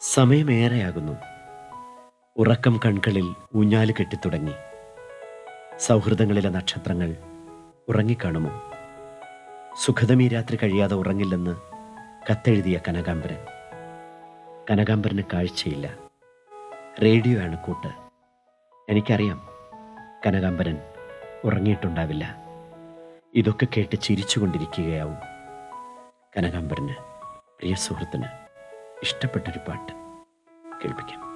സമയമേറെയാകുന്നു ഉറക്കം കൺകളിൽ ഊഞ്ഞാല് കെട്ടിത്തുടങ്ങി സൗഹൃദങ്ങളിലെ നക്ഷത്രങ്ങൾ ഉറങ്ങിക്കാണുമോ സുഖതമീ രാത്രി കഴിയാതെ ഉറങ്ങില്ലെന്ന് കത്തെഴുതിയ കനകാംബരൻ കനകാംബരന് കാഴ്ചയില്ല റേഡിയോ ആണ് കൂട്ട് എനിക്കറിയാം കനകാംബരൻ ഉറങ്ങിയിട്ടുണ്ടാവില്ല ഇതൊക്കെ കേട്ട് ചിരിച്ചുകൊണ്ടിരിക്കുകയാവും കനകാംബരന് പ്രിയ സുഹൃത്തിന് ഇഷ്ടപ്പെട്ടൊരു പാട്ട് കേൾപ്പിക്കാം